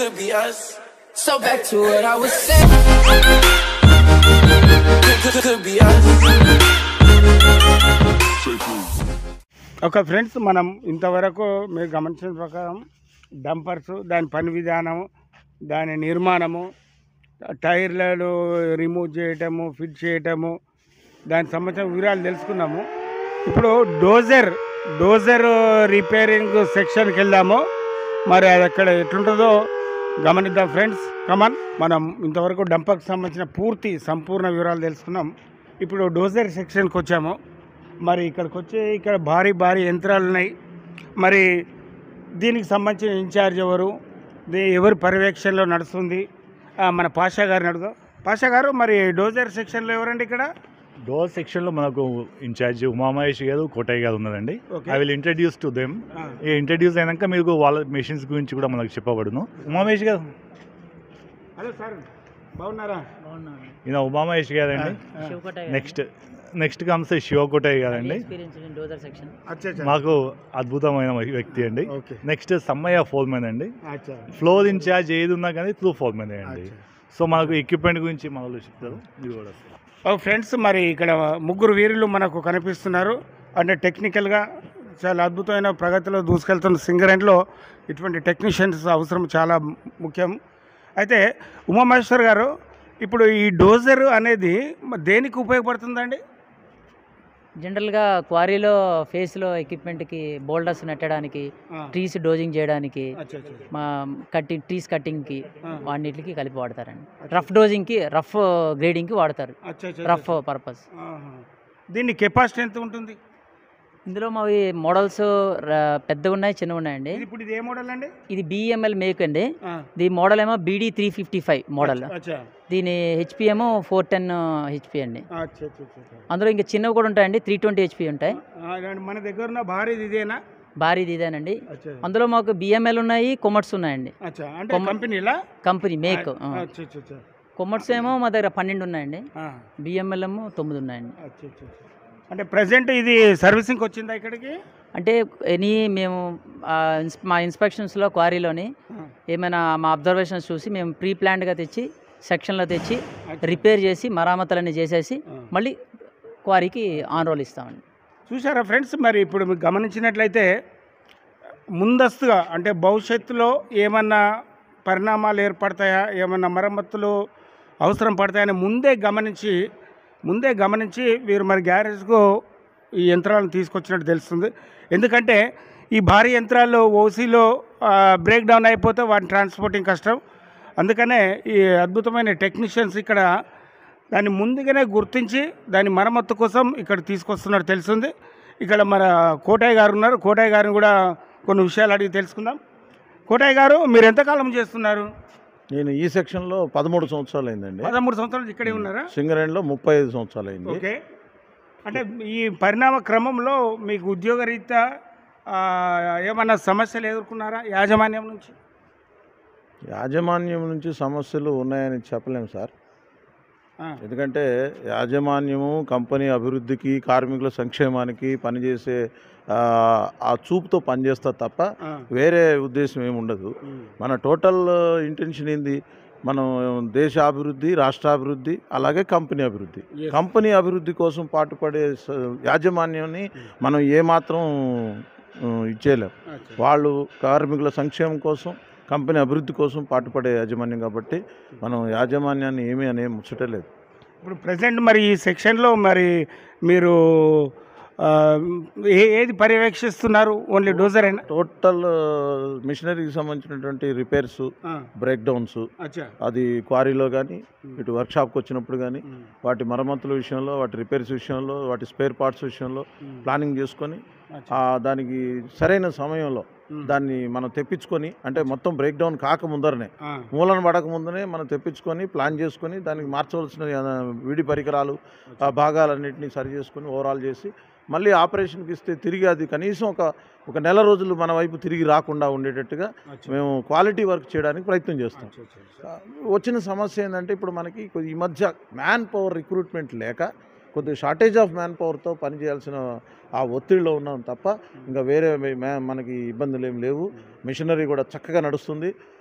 could be us. So back to what I was saying. Could, could, could be us. ఒక friends మనం ఇంతవరకు మీరు గమనించిన ప్రకారం డంపర్స్ దాని పని విధానము దాని నిర్మాణము టైర్లను రిమూవ్ చేయటము ఫిట్ చేయటము దానికి సంబంధించిన వివరాలు తెలుసుకున్నాము ఇప్పుడు డోజర్ డోజర్ రిపేరింగ్ సెక్షన్కి వెళ్దాము మరి అది అక్కడ ఎట్లుంటుందో గమనిద్దాం ఫ్రెండ్స్ కమన్ మనం ఇంతవరకు డంపర్కి సంబంధించిన పూర్తి సంపూర్ణ వివరాలు తెలుసుకున్నాం ఇప్పుడు డోజర్ సెక్షన్కి వచ్చాము మరి ఇక్కడికి వచ్చి ఇక్కడ భారీ భారీ యంత్రాలు ఉన్నాయి మరి దీనికి సంబంధించిన ఇన్ఛార్జ్ ఎవరు దీ ఎవరి పర్యవేక్షణలో నడుస్తుంది ఆ, మన పాషా గారిని అడుగుదాం పాషా గారు మరి డోజర్ సెక్షన్లో ఎవరండి ఇక్కడ డోర్ సెక్షన్లో మనకు ఇన్ఛార్జ్ ఉమామహేష్ గారు కోటయ్య గారు ఉన్నారండి Okay. I will introduce to them ఆ, ఇంట్రడ్యూస్ అయినాక మీకు వాళ్ళ మెషిన్స్ గురించి కూడా మనకు చెప్పబడును ఉమామహేష్ గారు హలో సార్ బాగున్నారా ఈయన ఉమామహేష్ గారండి next next comes Shiva Kotaiah గారండి ఎక్స్పీరియన్స్ ఇన్ డోజర్ సెక్షన్ అచ్చా అచ్చా మాకు అద్భుతమైన వ్యక్తి అండి ఓకే నెక్స్ట్ సమ్మయ్య ఫోర్మెన్ అండి అచ్చా ఫ్లోర్ ఇన్ఛార్జ్ ఏది ఉన్నా కానీ త్రూ ఫోర్మెన్ అండి అచ్చా. సో మనకు ఎక్విప్మెంట్ గురించి మనలో చెప్తారు ఇది కూడా ఓ ఫ్రెండ్స్ మరి ఇక్కడ ముగ్గురు వీరులు మనకు కనిపిస్తున్నారు అంటే టెక్నికల్గా చాలా అద్భుతమైన ప్రగతిలో దూసుకెళ్తున్న సింగరెంట్లో ఇటువంటి టెక్నీషియన్స్ అవసరం చాలా ముఖ్యం అయితే ఉమామహేశ్వర్ గారు ఇప్పుడు ఈ డోజర్ అనేది మ- దేనికి ఉపయోగపడుతుందండి జనరల్గా క్వారీలో ఫేస్లో ఎక్విప్మెంట్కి బోల్డర్స్ నెట్టడానికి ట్రీస్ డోజింగ్ చేయడానికి అచ్చా అచ్చా మా కట్టింగ్ ట్రీస్ కట్టింగ్కి ఆ. వాటికి కలిపి వాడతారండి రఫ్ డోజింగ్కి రఫ్ గ్రేడింగ్కి వాడతారు అచ్చా అచ్చా రఫ్ పర్పస్ ఆహా. దీని కెపాసిటీ ఎంత ఉంటుంది ఇందులో మావి మోడల్స్ పెద్దగా ఉన్నాయి చిన్నవి ఉన్నాయండి ఇది ఇప్పుడు ఇది ఏ మోడల్ అండి ఇది బిఎంఎల్ మేక్ అండి ఆ. దీని మోడల్ ఏమో BD three fifty five model అచ్చా దీని హెచ్పి ఏమో ఫోర్ టెన్ హెచ్పి అండి అచ్చా అచ్చా అచ్చా, అచ్చా అందులో ఇంకా చిన్నవి కూడా ఉంటాయండి త్రీ ట్వంటీ హెచ్పి ఉంటాయి ఆ, ఇలాంటి మన దగ్గర ఉన్న భారీది ఇదేనా భారీది ఇదేనండి అచ్చా అందులో మాకు బిఎంఎల్ ఉన్నాయి కొమర్స్ ఉన్నాయండి అచ్చా అంటే కొమ్మ- కంపెనీలా కంపెనీ మేక్ అచ్చా అచ్చా అచ్చా కొమర్స్ ఏమో మా దగ్గర పన్నెండు ఉన్నాయండి ఆ, బిఎంఎల్ ఏమో తొమ్మిది ఉన్నాయండి అచ్చా అచ్చా అచ్చా. అంటే ప్రజెంట్ ఇది సర్వీసింగ్ వచ్చిందా ఇక్కడికి అంటే ఎనీ మేము ఆ, ఇన్స్- మా ఇన్స్పెక్షన్స్లో క్వారీలోని ఆ, ఏమైనా మా అబ్జర్వేషన్స్ చూసి మేము ప్రీ ప్లాన్డ్గా తెచ్చి సెక్షన్లో తెచ్చి రిపేర్ చేసి మరామతులన్నీ చేసేసి ఆ. మళ్ళీ క్వారీకి ఆన్ రోల్ ఇస్తామండి చూసారా ఫ్రెండ్స్ మరి ఇప్పుడు మీరు గమనించినట్లయితే ముందస్తుగా అంటే భవిష్యత్తులో ఏమన్నా పరిణామాలు ఏర్పడతాయా ఏమన్నా మరమ్మతులు అవసరం పడతాయని ముందే గమనించి ముందే గమనించి వీరు మరి గ్యారేజ్కు ఈ యంత్రాలను తీసుకొచ్చినట్టు తెలుస్తుంది ఎందుకంటే ఈ భారీ యంత్రాలు ఓసీలో బ్రేక్ డౌన్ అయిపోతే వాటిని ట్రాన్స్పోర్టింగ్ కష్టం అందుకనే ఈ అద్భుతమైన టెక్నీషియన్స్ ఇక్కడ దాన్ని ముందుగానే గుర్తించి దాని మరమ్మత్తు కోసం ఇక్కడ తీసుకొస్తున్నట్టు తెలిసింది ఇక్కడ మన కోటయ్య గారు ఉన్నారు కోటయ్య గారిని కూడా కొన్ని విషయాలు అడిగి తెలుసుకుందాం కోటయ్య గారు మీరు ఎంతకాలం చేస్తున్నారు నేను ఈ సెక్షన్లో పదమూడు సంవత్సరాలు అయిందండి పదమూడు సంవత్సరాలు ఇక్కడే ఉన్నారా సింగరేణిలో ముప్పై ఐదు సంవత్సరాలు అయింది ఓకే అంటే ఈ పరిణామ క్రమంలో మీకు ఉద్యోగరీత్యా ఆ, ఏమన్నా సమస్యలు ఎదుర్కొన్నారా యాజమాన్యం నుంచి యాజమాన్యం నుంచి సమస్యలు ఉన్నాయని చెప్పలేము సార్ ఆ, ఎందుకంటే యాజమాన్యము కంపెనీ అభివృద్ధికి కార్మికుల సంక్షేమానికి పనిచేసే ఆ, ఆ చూపుతో పనిచేస్తారు తప్ప ఆ, వేరే ఉద్దేశం ఏమి ఉండదు ఉమ్, మన టోటల్ ఇంటెన్షన్ ఏంది మనం దేశ అభివృద్ధి రాష్ట్రాభివృద్ధి అలాగే కంపెనీ అభివృద్ధి Yes. కంపెనీ అభివృద్ధి కోసం పాటుపడే స- యాజమాన్యాన్ని మనం ఏమాత్రం ఆ, ఇచ్చేయలేం అచ్చా. వాళ్ళు కార్మికుల సంక్షేమం కోసం కంపెనీ అభివృద్ధి కోసం పాటుపడే యాజమాన్యం కాబట్టి మనం యాజమాన్యాన్ని ఏమీ అనే ముచ్చటలేదు ఇప్పుడు ప్రజెంట్ మరి ఈ సెక్షన్లో మరి మీరు ఆ, ఏ ఏది పర్యవేక్షిస్తున్నారు ఓన్లీ డోజర్ అయినా టోటల్ మిషనరీకి సంబంధించినటువంటి రిపేర్స్ ఆ, బ్రేక్ డౌన్స్ అచ్చా అది క్వారీలో కానీ ఇటు వర్క్షాప్కి వచ్చినప్పుడు కానీ ఉమ్, వాటి మరమ్మతుల విషయంలో వాటి రిపేర్స్ విషయంలో వాటి స్పేర్ పార్ట్స్ విషయంలో ఉమ్, ప్లానింగ్ చేసుకొని అచ్చా. ఆ దానికి సరైన సమయంలో ఉమ్, దాన్ని మనం తెప్పించుకొని అంటే మొత్తం బ్రేక్ డౌన్ కాక ముందరనే ఆ, మూలన పడక ముందనే మనం తెప్పించుకొని ప్లాన్ చేసుకొని దానికి మార్చవలసిన ఆ, విడి పరికరాలు ఆ భాగాలన్నింటినీ సరి చేసుకొని ఓవరాల్ చేసి మళ్ళీ ఆపరేషన్కి ఇస్తే తిరిగి అది కనీసం ఒక ఒక నెల రోజులు మన వైపు తిరిగి రాకుండా ఉండేటట్టుగా అచ్చా. మేము క్వాలిటీ వర్క్ చేయడానికి ప్రయత్నం చేస్తాం అచ్చా, అచ్చా, అచ్చా. ఆ, వచ్చిన సమస్య ఏంటంటే ఇప్పుడు మనకి కొద్ది ఈ మధ్య మ్యాన్ పవర్ రిక్రూట్మెంట్ లేక కొద్దిగా షార్టేజ్ ఆఫ్ మ్యాన్ పవర్తో పనిచేయాల్సిన ఆ ఒత్తిడిలో ఉన్నాం తప్ప ఇంకా వేరే మే- మే- మనకి ఇబ్బందులు ఏం లేవు మిషనరీ కూడా చక్కగా నడుస్తుంది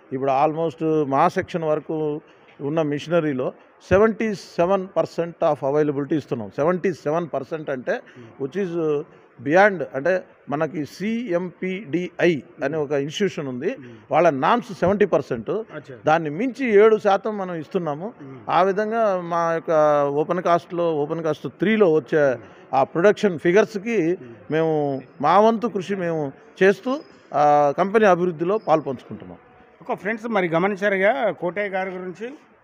ఇప్పుడు ఆల్మోస్ట్ మా సెక్షన్ వరకు ఉన్న మిషనరీలో seventy seven percent of availability ఇస్తున్నాం సెవెంటీ సెవెన్ పర్సెంట్ అంటే విచ్ ఈజ్ బియాండ్ అంటే మనకి సిఎంపిడిఐ అనే ఒక ఇన్స్టిట్యూషన్ ఉంది వాళ్ళ నామ్స్ సెవెంటీ పర్సెంట్ అచ్చా దాన్ని మించి ఏడు శాతం మనం ఇస్తున్నాము ఆ విధంగా మా యొక్క ఓపెన్ కాస్ట్లో ఓపెన్ కాస్ట్ త్రీలో వచ్చే ఆ ప్రొడక్షన్ ఫిగర్స్కి మేము మా వంతు కృషి మేము చేస్తూ ఆ కంపెనీ అభివృద్ధిలో పాల్పంచుకుంటున్నాం ఒక ఫ్రెండ్స్ మరి గమనించారుగా కోటయ్య గారి గురించి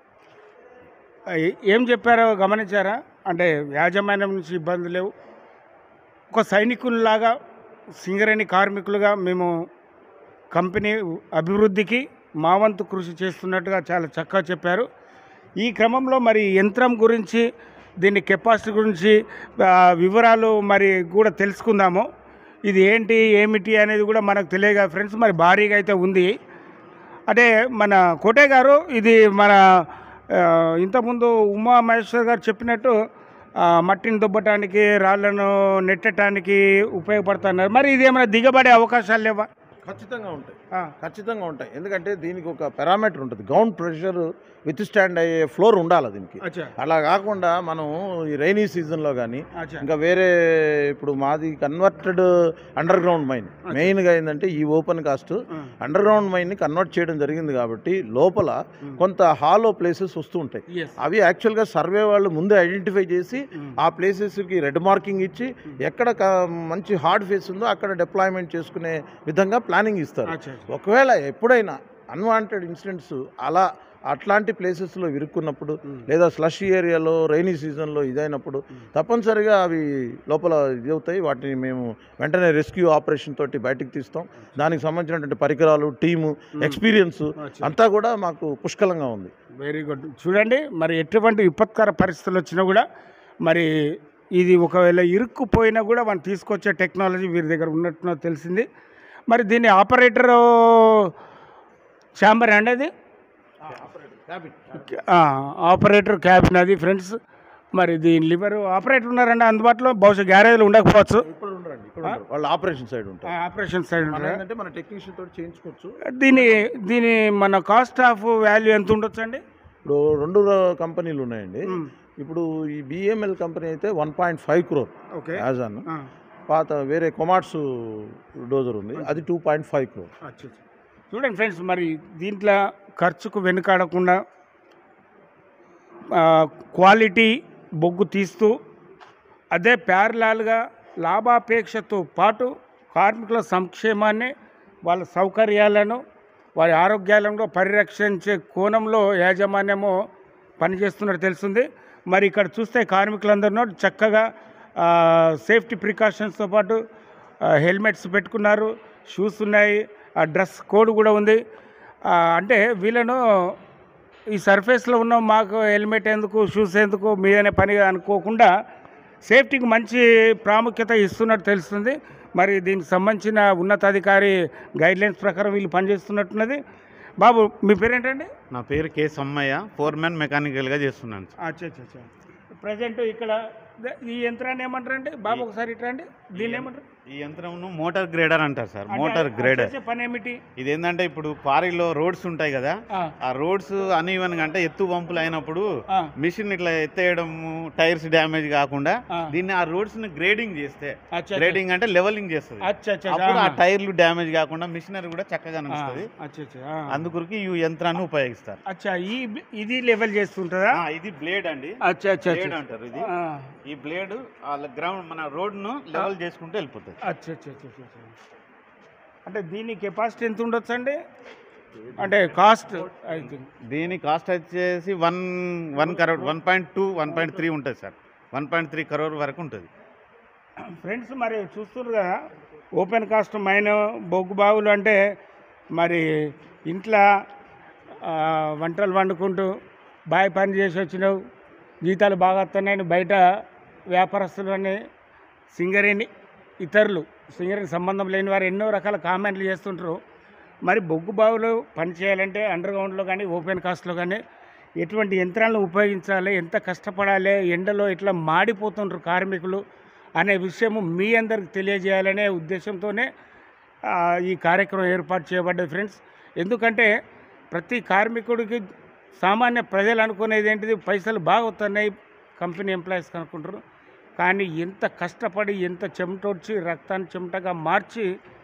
ఏ- ఏం చెప్పారో గమనించారా అంటే యాజమాన్యం నుంచి ఇబ్బంది లేవు ఒక సైనికుల్లాగా సింగరేణి కార్మికులుగా మేము కంపెనీ అభివృద్ధికి మా వంతు కృషి చేస్తున్నట్టుగా చాలా చక్కగా చెప్పారు ఈ క్రమంలో మరి యంత్రం గురించి దీని కెపాసిటీ గురించి ఆ, వివరాలు మరి కూడా తెలుసుకుందాము ఇది ఏంటి ఏమిటి అనేది కూడా మనకు తెలియదు కదా ఫ్రెండ్స్ మరి భారీగా అయితే ఉంది అంటే మన కోటయ్య గారు ఇది మన ఆ, ఇంతకుముందు ఉమా మహేశ్వర్ గారు చెప్పినట్టు ఆ, మట్టిని దుబ్బటానికి రాళ్లను నెట్టడానికి ఉపయోగపడుతున్నారు మరి ఇది ఏమైనా దిగబడే అవకాశాలు లేవా ఖచ్చితంగా ఉంటాయి ఆ, ఖచ్చితంగా ఉంటాయి ఎందుకంటే దీనికి ఒక పారామీటర్ ఉంటుంది గ్రౌండ్ ప్రెషర్ విత్ స్టాండ్ అయ్యే ఫ్లోర్ ఉండాలి దీనికి అచ్చా అలా కాకుండా మనం ఈ రైనీ సీజన్లో కానీ అచ్చా ఇంకా వేరే ఇప్పుడు మాది కన్వర్టెడ్ అండర్ గ్రౌండ్ మైన్ మెయిన్గా ఏంటంటే ఈ ఓపెన్ కాస్ట్ ఆ, అండర్ గ్రౌండ్ మైన్ని కన్వర్ట్ చేయడం జరిగింది కాబట్టి లోపల కొంత హాలో ప్లేసెస్ వస్తూ ఉంటాయి yes. అవి యాక్చువల్గా సర్వే వాళ్ళు ముందే ఐడెంటిఫై చేసి ఉమ్. ఆ ప్లేసెస్కి రెడ్ మార్కింగ్ ఇచ్చి ఎక్కడ క- మంచి హార్డ్ ఫేస్ ఉందో అక్కడ డిప్లాయ్మెంట్ చేసుకునే విధంగా ప్లానింగ్ ఇస్తారు అచ్చా అచ్చా. ఒకవేళ ఎప్పుడైనా అన్వాంటెడ్ ఇన్సిడెంట్స్ అలా అట్లాంటి ప్లేసెస్లో ఇరుక్కున్నప్పుడు ఉమ్. లేదా స్లష్ ఏరియాలో రైనీ సీజన్లో ఇదైనప్పుడు తప్పనిసరిగా అవి లోపల ఇది అవుతాయి వాటిని మేము వెంటనే రెస్క్యూ ఆపరేషన్ తోటి బయటికి తీస్తాం దానికి సంబంధించినటువంటి పరికరాలు టీము ఎక్స్పీరియన్స్ అచ్చా. అంతా కూడా మాకు పుష్కలంగా ఉంది వెరీ గుడ్ చూడండి మరి ఎటువంటి విపత్కర పరిస్థితులు వచ్చినా కూడా మరి ఇది ఒకవేళ ఇరుక్కుపోయినా కూడా మనం తీసుకొచ్చే టెక్నాలజీ వీరి దగ్గర ఉన్నట్టు తెలిసింది మరి దీని ఆపరేటర్ ఛాంబర్ అండి అది ఆ, ఆపరేటర్ క్యాబిన్ అది ఫ్రెండ్స్ మరి దీని లివర్ ఆపరేటర్ ఉన్నారండి అందుబాటులో బహుశా గ్యారేజ్లు ఉండకపోవచ్చు ఇప్పుడు ఉండరండి ఇక్కడ ఉండరు. వాళ్ళు ఆపరేషన్ సైడ్ ఉంటారు ఆపరేషన్ సైడ్ మనం ఉంటారు ఏంటంటే మన టెక్నీషియన్ తోటి చేయించుకోవచ్చు దీని దీని మన కాస్ట్ ఆఫ్ వాల్యూ ఎంత ఉండొచ్చు అండి ఇప్పుడు రెండు కంపెనీలు ఉన్నాయండి ఇప్పుడు ఈ బిఎంఎల్ కంపెనీ అయితే one point five crore okay as అన్ పాత వేరే కొమాట్స్ డోజర్ ఉంది అది టూ పాయింట్ ఫైవ్ క్రోర్ అచ్చా అచ్చా. చూడండి ఫ్రెండ్స్ మరి దీంట్లో ఖర్చుకు వెనుకాడకుండా ఆ, క్వాలిటీ బొగ్గు తీస్తూ అదే ప్యారలాల్గా లాభాపేక్షతో పాటు కార్మికుల సంక్షేమాన్ని వాళ్ళ సౌకర్యాలను వారి ఆరోగ్యాలను కూడా పరిరక్షించే కోణంలో యాజమాన్యము పనిచేస్తున్నట్టు తెలుస్తుంది మరి ఇక్కడ చూస్తే కార్మికులందరూ చక్కగా ఆ, సేఫ్టీ ప్రికాషన్స్తో పాటు ఆ, హెల్మెట్స్ పెట్టుకున్నారు షూస్ ఉన్నాయి ఆ డ్రెస్ కోడ్ కూడా ఉంది ఆ, అంటే వీళ్ళను ఈ సర్ఫేస్లో ఉన్న మాకు హెల్మెట్ ఎందుకు షూస్ ఎందుకు మీదనే పని అనుకోకుండా సేఫ్టీకి మంచి ప్రాముఖ్యత ఇస్తున్నట్టు తెలుస్తుంది మరి దీనికి సంబంధించిన ఉన్నతాధికారి గైడ్లైన్స్ ప్రకారం వీళ్ళు పనిచేస్తున్నట్టున్నది బాబు మీ పేరేంటండి నా పేరు కె సమ్మయ్య ఫోర్ మ్యాన్ మెకానికల్గా చేస్తున్నాను సార్. అచ్చా అచ్చా అచ్చా ప్రజెంట్ ఇక్కడ ద- ఈ యంత్రాన్ని ఏమంటారండి బాబు ఒకసారి ఇట్రా అండి దీన్ని ఏమంటారు ఈ యంత్రంను మోటార్ గ్రేడర్ అంటారు సార్ అంటే మోటార్ అది గ్రేడర్ చేసే పని ఏమిటి ఇది ఏంటంటే ఇప్పుడు పారిలో రోడ్స్ ఉంటాయి కదా ఆ, ఆ రోడ్స్ అన్ఈవెన్ అంటే ఎత్తు వంపులు అయినప్పుడు ఆ, మిషన్ ఇట్లా ఎత్తేయడము టైర్స్ డ్యామేజ్ కాకుండా ఆ. దీన్ని ఆ రోడ్స్ ని గ్రేడింగ్ చేస్తే అచ్చా అచ్చా. గ్రేడింగ్ అంటే లెవెలింగ్ చేస్తుంది అచ్చా అచ్చా అప్పుడు ఆ ఆ, టైర్లు డ్యామేజ్ కాకుండా మిషనరీ కూడా చక్కగా ఆ, అనిపిస్తుంది అచ్చా అచ్చా ఆ. అందుకొరకు ఈ యంత్రాన్ని ఉపయోగిస్తారు అచ్చా ఈ ఇది లెవెల్ చేస్తుంటుందా ఆ, ఇది బ్లేడ్ అండి అచ్చా అచ్చా బ్లేడ్ అచ్చా అంటారు ఇది ఆ, ఈ బ్లేడ్ గ్రౌండ్ మన రోడ్ ను లెవెల్ చేసుకుంటూ వెళ్ళిపోతుంది అచ్చా అచ్చా అచ్చా అచ్చా, అచ్చా. అంటే దీని కెపాసిటీ ఎంత ఉండొచ్చు అండి అంటే కాస్ట్ ఐ థింక్ దీని కాస్ట్ వచ్చేసి one one crore one point two one point three ఉంటుంది sir one point three crore వరకు ఉంటుంది ఫ్రెండ్స్ మరి చూస్తున్నారు కదా ఓపెన్ కాస్ట్ మైన్ బొగ్గు బావులు అంటే మరి ఇంట్లో ఆ, వంటలు వండుకుంటూ బాయ్ పని చేసి వచ్చినావు జీతాలు బాగా వస్తున్నాయని బయట వ్యాపారస్తులని సింగరేణి ఇతరులు సింగరేణి సంబంధం లేని వారు ఎన్నో రకాల కామెంట్లు చేస్తుంటారు మరి బొగ్గు బావులు పని చేయాలంటే అండర్ గ్రౌండ్లో కానీ ఓపెన్ కాస్ట్లో కానీ ఎటువంటి యంత్రాలను ఉపయోగించాలి ఎంత కష్టపడాలి ఎండలో ఇట్లా మాడిపోతుంటారు కార్మికులు అనే విషయము మీ అందరికి తెలియజేయాలనే ఉద్దేశంతోనే ఆ, ఈ కార్యక్రమం ఏర్పాటు చేయబడ్డది ఫ్రెండ్స్ ఎందుకంటే ప్రతి కార్మికుడికి సామాన్య ప్రజలు అనుకునేది ఏంటిది పైసలు బాగా వస్తున్నాయి కంపెనీ ఎంప్లాయీస్ అనుకుంటారు కానీ ఎంత కష్టపడి ఎంత చెమటొచ్చి రక్తాన్ని చెమటగా మార్చి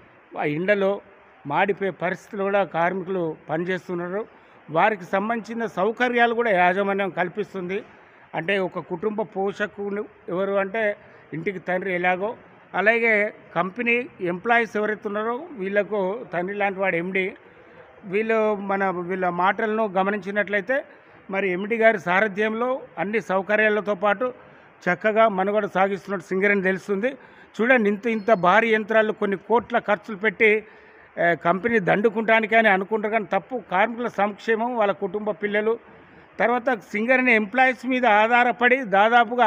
ఆ ఎండలో మాడిపోయే పరిస్థితులు కూడా కార్మికులు పనిచేస్తున్నారు వారికి సంబంధించిన సౌకర్యాలు కూడా యాజమాన్యం కల్పిస్తుంది అంటే ఒక కుటుంబ పోషకులు ఎవరు అంటే ఇంటికి తండ్రి ఎలాగో అలాగే కంపెనీ ఎంప్లాయీస్ ఎవరైతే ఉన్నారో వీళ్ళకు తండ్రి లాంటి వాడు ఎండి వీళ్ళు మన వీళ్ళ మాటలను గమనించినట్లయితే మరి ఎండి గారి సారథ్యంలో అన్ని సౌకర్యాలతో పాటు చక్కగా మనుగడ సాగిస్తున్నట్టు సింగరేణి తెలుస్తుంది చూడండి ఇంత ఇంత భారీ యంత్రాలు కొన్ని కోట్ల ఖర్చులు పెట్టి ఆ, కంపెనీ దండుకుంటానికి అని అనుకుంటారు కానీ తప్పు కార్మికుల సంక్షేమం వాళ్ళ కుటుంబ పిల్లలు తర్వాత సింగరేణి ఎంప్లాయీస్ మీద ఆధారపడి దాదాపుగా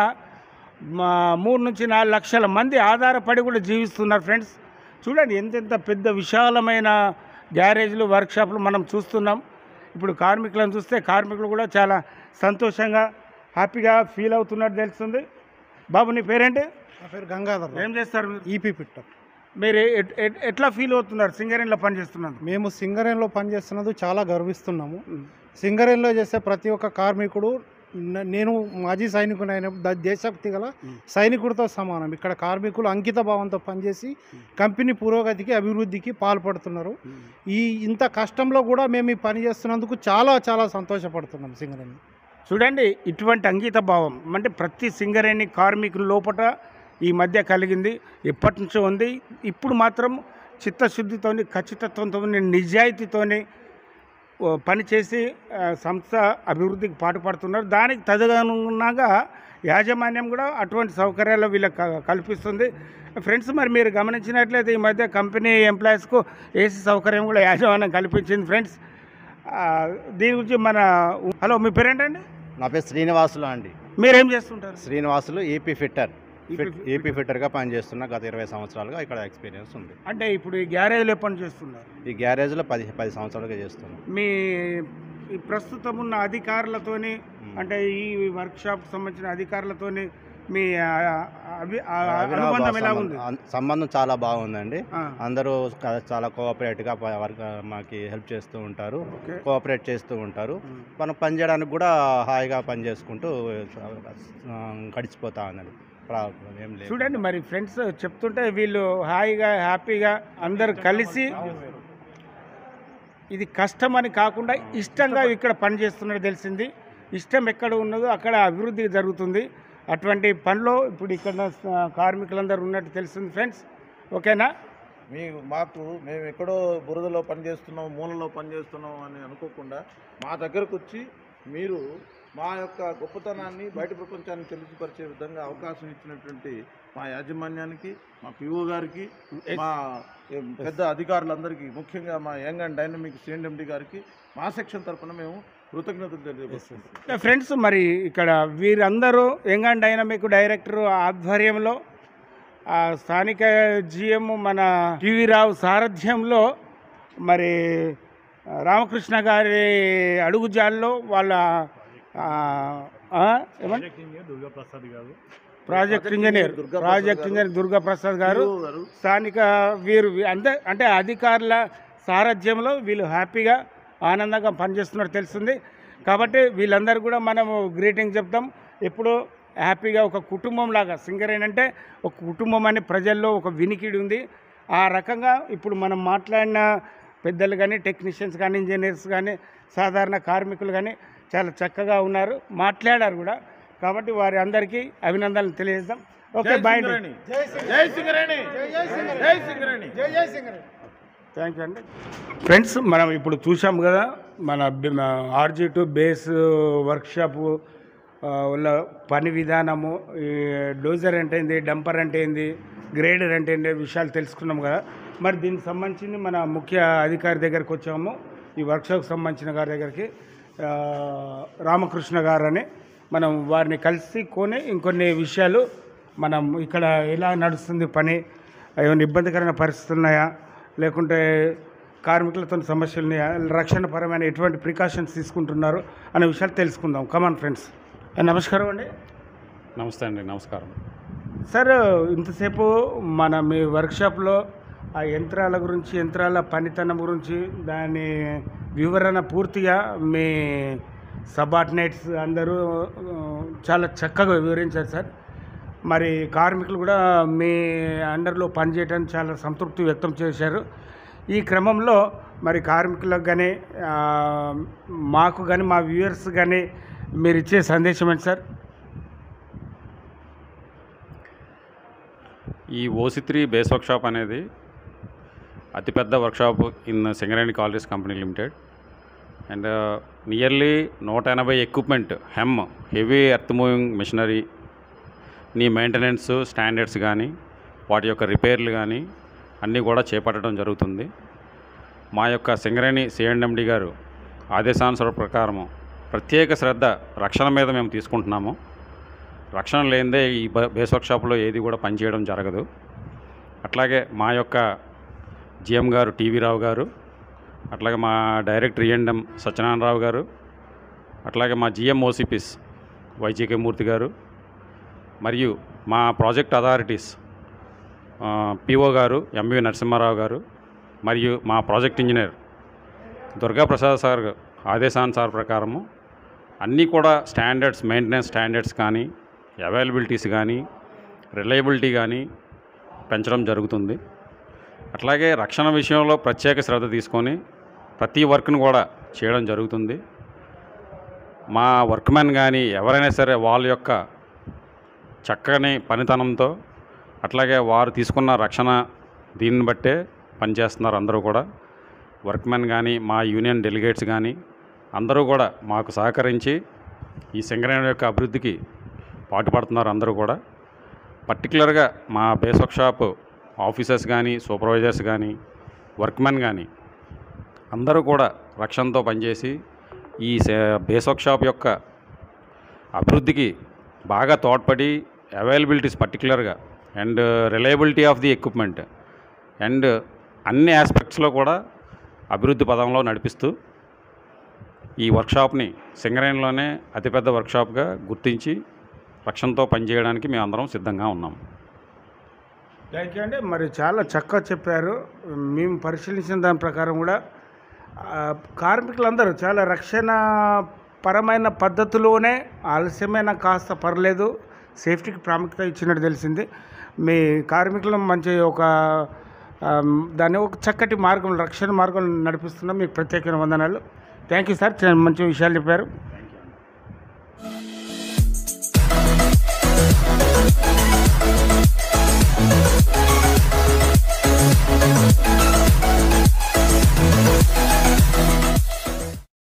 మా మూడు నుంచి నాలుగు లక్షల మంది ఆధారపడి కూడా జీవిస్తున్నారు ఫ్రెండ్స్ చూడండి ఎంతెంత పెద్ద విశాలమైన గ్యారేజ్లు వర్క్షాప్లు మనం చూస్తున్నాం ఇప్పుడు కార్మికులను చూస్తే కార్మికులు కూడా చాలా సంతోషంగా హ్యాపీగా ఫీల్ అవుతున్నట్టు తెలుస్తుంది బాబు నీ పేరేంటి నా పేరు గంగాధర్ ఏం చేస్తారు మీరు ఈపీ పిట్టర్ మీరు ఎట్- ఎట్- ఎట్లా ఫీల్ అవుతున్నారు సింగరేణిలో పనిచేస్తున్నారు మేము సింగరేణిలో పనిచేస్తున్నది చాలా గర్విస్తున్నాము సింగరేణిలో చేసే ప్రతి ఒక్క కార్మికుడు న- నేను మాజీ సైనికుడు అయిన ద- దేశభక్తి గల సైనికుడితో సమానం ఇక్కడ కార్మికులు అంకిత భావంతో పనిచేసి కంపెనీ పురోగతికి అభివృద్ధికి పాల్పడుతున్నారు ఈ ఇంత కష్టంలో కూడా మేము ఈ పని చేస్తున్నందుకు చాలా చాలా సంతోషపడుతున్నాం సింగరేణి చూడండి ఇటువంటి అంకిత భావం అంటే ప్రతి సింగరేణి కార్మికుల లోపల ఈ మధ్య కలిగింది ఎప్పటి నుంచో ఉంది ఇప్పుడు మాత్రం చిత్తశుద్ధితోని ఖచ్చితత్వంతో నిజాయితీతోని ఓ, పనిచేసి ఆ, సంస్థ అభివృద్ధికి పాటుపడుతున్నారు దానికి తదనుగుణంగా యాజమాన్యం కూడా అటువంటి సౌకర్యాలు వీళ్ళకి క- కల్పిస్తుంది ఫ్రెండ్స్ మరి మీరు గమనించినట్లయితే ఈ మధ్య కంపెనీ ఎంప్లాయీస్కు ఏసీ సౌకర్యం కూడా యాజమాన్యం కల్పించింది ఫ్రెండ్స్ ఆ, దీని గురించి మన హలో మీ పేరేంటండి నా పేరు శ్రీనివాసులు అండి మీరేం చేస్తుంటారు Srinivasulu AP fitter EP fit AP ఫిట్టర్గా పనిచేస్తున్నా గత ఇరవై సంవత్సరాలుగా ఇక్కడ ఎక్స్పీరియన్స్ ఉంది అంటే ఇప్పుడు ఈ గ్యారేజ్లో ఎప్పటి చేస్తున్నారు ఈ గ్యారేజ్లో పది పది సంవత్సరాలుగా చేస్తున్నాం మీ ఈ ప్రస్తుతం ఉన్న అధికారులతోని అంటే ఈ వర్క్షాప్ సంబంధించిన అధికారులతోని మీ ఆ, అభి- ఆ, అవినాభావ అనుబంధం ఎలా సంబంధం- ఉంది అన్- సంబంధం చాలా బాగుందండి ఆ, అందరూ క- చాలా కోఆపరేట్గా వర్క్ మాకు హెల్ప్ చేస్తూ ఉంటారు ఓకే. కోఆపరేట్ చేస్తూ ఉంటారు ఉమ్. మనం పని చేయడానికి కూడా హాయిగా పని చేసుకుంటూ ఆ, గడిచిపోతా ఉన్నది ప్రాబ్లం ఏం లేదు చూడండి మరి ఫ్రెండ్స్ చెప్తుంటే వీళ్ళు హాయిగా హ్యాపీగా అందరు కలిసి ఇది కష్టం అని కాకుండా ఇష్టంగా ఇక్కడ పని చేస్తున్నట్టు తెలిసింది ఇష్టం ఎక్కడ ఉన్నదో అక్కడ అభివృద్ధి జరుగుతుంది అటువంటి పనిలో ఇప్పుడు ఇక్కడ ఆ, కార్మికులందరూ ఉన్నట్టు తెలిసింది ఫ్రెండ్స్ ఓకేనా మీ మాకు మేము ఎక్కడో బురదలో పనిచేస్తున్నాం మూలలో పనిచేస్తున్నాం అని అనుకోకుండా మా దగ్గరకు వచ్చి మీరు మా యొక్క గొప్పతనాన్ని బయట ప్రపంచానికి తెలిసిపరిచే విధంగా అవకాశం ఇచ్చినటువంటి మా యాజమాన్యానికి మా పిఓ గారికి మా ఏ, పెద్ద అధికారులందరికీ ముఖ్యంగా మా యంగ్ అండ్ డైనమిక్ సిఎండి గారికి మా సెక్షన్ తరఫున మేము కృతజ్ఞతలు తెలియజేస్తున్నాం ఫ్రెండ్స్ మరి ఇక్కడ వీరందరూ యంగ్ అండ్ డైనమిక్ డైరెక్టర్ ఆధ్వర్యంలో ఆ స్థానిక జిఎం మన టీవీ రావు సారథ్యంలో మరి ఆ, రామకృష్ణ గారి అడుగుజాల్లో వాళ్ళ ఆ, ఆ, ఏమంట- దుర్గాప్రసాద్ గారు project engineer Durga Prasad project గారు. ఇంజనీర్ దుర్గా ప్రసాద్ గారు PO గారు స్థానిక వీరు అంటే అంటే అధికారుల సారథ్యంలో వీళ్ళు హ్యాపీగా ఆనందంగా పనిచేస్తున్నట్టు తెలుస్తుంది కాబట్టి వీళ్ళందరూ కూడా మనము గ్రీటింగ్ చెప్తాం ఎప్పుడూ హ్యాపీగా ఒక కుటుంబం లాగా సింగరేణి అంటే ఒక కుటుంబం అనే ప్రజల్లో ఒక వినికిడి ఉంది ఆ రకంగా ఇప్పుడు మనం మాట్లాడిన పెద్దలు కానీ టెక్నీషియన్స్ కానీ ఇంజనీర్స్ కానీ సాధారణ కార్మికులు కానీ చాలా చక్కగా ఉన్నారు మాట్లాడారు కూడా కాబట్టి వారి అందరికీ అభినందనలు తెలియజేద్దాం ఓకే బాయ్ అండి. జై సింగరేణి జై సింగరేణి థ్యాంక్ యూ అండి ఫ్రెండ్స్ మనం ఇప్పుడు చూసాం కదా మన ఆర్జీ టు బేస్ వర్క్షాపు వల్ల పని విధానము ఈ డోజర్ అంటే ఏంది డంపర్ అంటే ఏంది గ్రేడర్ అంటే ఏంటి విషయాలు తెలుసుకున్నాం కదా మరి దీనికి సంబంధించి మన ముఖ్య అధికారి దగ్గరికి వచ్చాము ఈ వర్క్షాప్కి సంబంధించిన గారి దగ్గరికి ఆ, రామకృష్ణ గారు అని మనం వారిని కలిసి కొని ఇంకొన్ని విషయాలు మనం ఇక్కడ ఎలా నడుస్తుంది పని ఏమైనా ఇబ్బందికరమైన పరిస్థితులు ఉన్నాయా లేకుంటే కార్మికులతో సమస్యలు ఉన్నాయా రక్షణ పరమైన ఎటువంటి ప్రికాషన్స్ తీసుకుంటున్నారు అనే విషయాలు తెలుసుకుందాం కమాన్ ఫ్రెండ్స్ నమస్కారం అండి నమస్తే అండి నమస్కారం సార్ ఇంతసేపు మన మీ వర్క్షాప్లో ఆ యంత్రాల గురించి యంత్రాల పనితనం గురించి దాని వివరణ పూర్తిగా మీ సబార్డినేట్స్ అందరూ ఆ, చాలా చక్కగా వివరించారు సార్ మరి కార్మికులు కూడా మీ అండర్లో పనిచేయడానికి చాలా సంతృప్తి వ్యక్తం చేశారు ఈ క్రమంలో మరి కార్మికులకు కానీ మాకు కానీ మా వ్యూవర్స్ కానీ మీరు ఇచ్చే సందేశం ఏంటి సార్ ఈ ఓసి త్రీ బేస్ వర్క్షాప్ అనేది అతిపెద్ద workshop in Singareni collieries company limited and nearly నూట ఎనభై equipment hem heavy earth moving machinery నీ మెయింటెనెన్స్ స్టాండర్డ్స్ కానీ వాటి యొక్క రిపేర్లు కానీ అన్నీ కూడా చేపట్టడం జరుగుతుంది మా యొక్క సింగరేణి సిఎండ్ఎండి గారు ఆదేశానుసార ప్రకారము ప్రత్యేక శ్రద్ధ రక్షణ మీద మేము తీసుకుంటున్నాము రక్షణ లేనిదే ఈ బ- బేస్ వర్క్షాప్లో ఏది కూడా పనిచేయడం జరగదు అట్లాగే మా యొక్క జిఎం గారు టీవీ రావు గారు అట్లాగే మా డైరెక్టర్ ఈఎండ్ఎం సత్యనారాయణరావు గారు అట్లాగే మా జిఎం ఓసిపిస్ వైజేకే మూర్తి గారు మరియు మా ప్రాజెక్ట్ అథారిటీస్ పిఓ గారు ఎంవి నరసింహారావు గారు మరియు మా project engineer Durga Prasad sir ఆదేశానుసార ప్రకారము అన్నీ కూడా స్టాండర్డ్స్ మెయింటెనెన్స్ స్టాండర్డ్స్ కానీ అవైలబిలిటీస్ కానీ రిలయబిలిటీ కానీ పెంచడం జరుగుతుంది అట్లాగే రక్షణ విషయంలో ప్రత్యేక శ్రద్ధ తీసుకొని ప్రతి వర్క్ను కూడా చేయడం జరుగుతుంది మా వర్క్మెన్ కానీ ఎవరైనా సరే వాళ్ళ యొక్క చక్కని పనితనంతో అట్లాగే వారు తీసుకున్న రక్షణ దీన్ని బట్టే పనిచేస్తున్నారు అందరూ కూడా వర్క్మెన్ కానీ మా యూనియన్ డెలిగేట్స్ కానీ అందరూ కూడా మాకు సహకరించి ఈ సింగరేణి యొక్క అభివృద్ధికి పాటుపడుతున్నారు అందరూ కూడా పర్టికులర్గా మా బేస్ వర్క్ షాప్ ఆఫీసర్స్ కానీ సూపర్వైజర్స్ కానీ వర్క్మెన్ కానీ అందరూ కూడా రక్షణతో పనిచేసి ఈ సే- బేస్ వర్క్ షాప్ యొక్క అభివృద్ధికి బాగా తోడ్పడి అవైలబిలిటీస్ పర్టికులర్గా and reliability of the equipment and అన్ని ఆస్పెక్ట్స్లో కూడా అభివృద్ధి పదంలో నడిపిస్తూ ఈ వర్క్షాప్ని సింగరేణిలోనే అతిపెద్ద వర్క్షాప్గా గుర్తించి రక్షణతో పనిచేయడానికి మేము అందరం సిద్ధంగా ఉన్నాం థ్యాంక్ యూ అండి మరి చాలా చక్కగా చెప్పారు మేము పరిశీలించిన దాని ప్రకారం కూడా ఆ, కార్మికులందరూ చాలా రక్షణ పరమైన పద్ధతిలోనే ఆలస్యమైన కాస్త పర్లేదు సేఫ్టీకి ప్రాముఖ్యత ఇచ్చినట్టు తెలిసింది మీ కార్మికులను మంచి ఒక ఆ, దాన్ని ఒక చక్కటి మార్గం రక్షణ మార్గం నడిపిస్తున్నాం మీకు ప్రత్యేకమైన వందనాలు థ్యాంక్ యూ సార్ చాలా మంచి విషయాలు చెప్పారు Thank